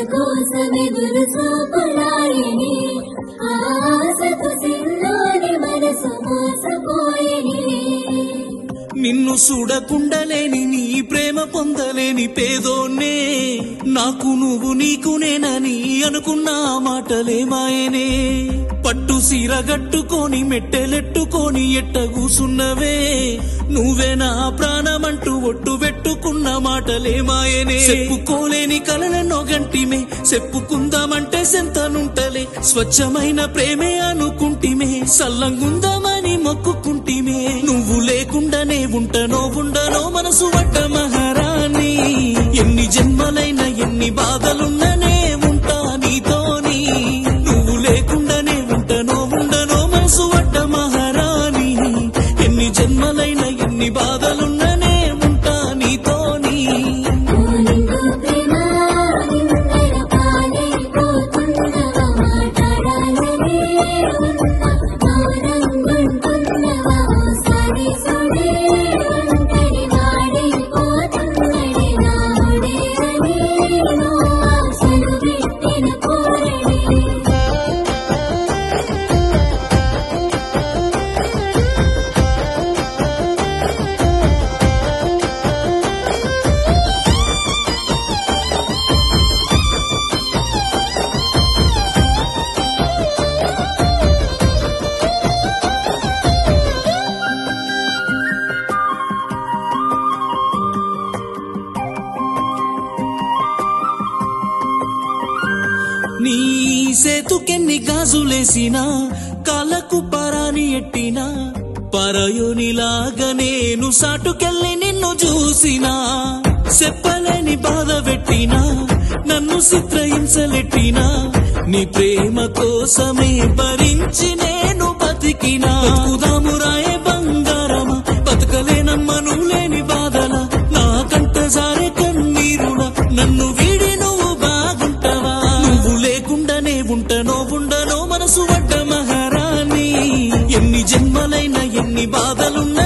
కోసమెదురు చూపులాయని ఆశకు సిల్లోని మనసు మోసపోయని నిన్ను చూడకుండలేని నీ ప్రేమ పొందలేని పేదోన్నే నాకు నువ్వు నీకు నేనని అనుకున్న ఆ మాటలే మాయనే పట్టు సీర గట్టుకొని మెట్టెలెట్టుకొని ఎట్ట కూసున్నవే నువ్వే నా ప్రాణమంటూ ఒట్టు పెట్టుకున్న మాటలే మాయనే చెప్పుకోలేని కలలను గంటిమే చెప్పుకుందామంటే సెంతనుంటలే స్వచ్ఛమైన ప్రేమే అనుకుంటిమే సల్లంగుందామని మొక్కుకుంటిమే నువ్వు లేకుండానే ఉంటనో ఉండనో మనసు పడ్డ మహారాణి ఎన్ని జన్మలైన ఎన్ని బాధలున్ననే ఉంటా నీతోని నువ్వు లేకుండానే ఉంటనో ఉండనో మనసు పడ్డ మహారాణి ఎన్ని జన్మలైన ఎన్ని బాధలున్ననే ఉంటా నీతోని నిండు ప్రేమ నిందర పాలైపోతున్నవా మాట్లాడాలనే ఉన్నా మౌనంగుంటున్నవా సరి సొడే ఒంటరి వాడైపోతున్నది నాడే అని నువ్వు ఆశలు పెట్టిన కోరడి నీ సేతుకెన్ని గాజులేసినా కాళ్ళకు పరాని ఎట్టినా పరయోనిలాగా నేను సాటుకెళ్ళి నిన్ను చూసినా చెప్పలేని బాధ పెట్టినా నన్ను చిత్రహింసలెట్టినా నీ ప్రేమ కోసమే భరించి నేను బతికినా బతుకుదాము రాయే బంగారమా బతకలేనమ్మా నువ్వు లేని బాధల నా కంట జారే కన్నీరులా నన్ను వీడి నువ్వు బాగుంటావా నువ్వు లేకుండానే ఉంటనో ఉండనో మనసు పడ్డ మహారాణి ఎన్ని జన్మలైన ఎన్ని బాధలున్నా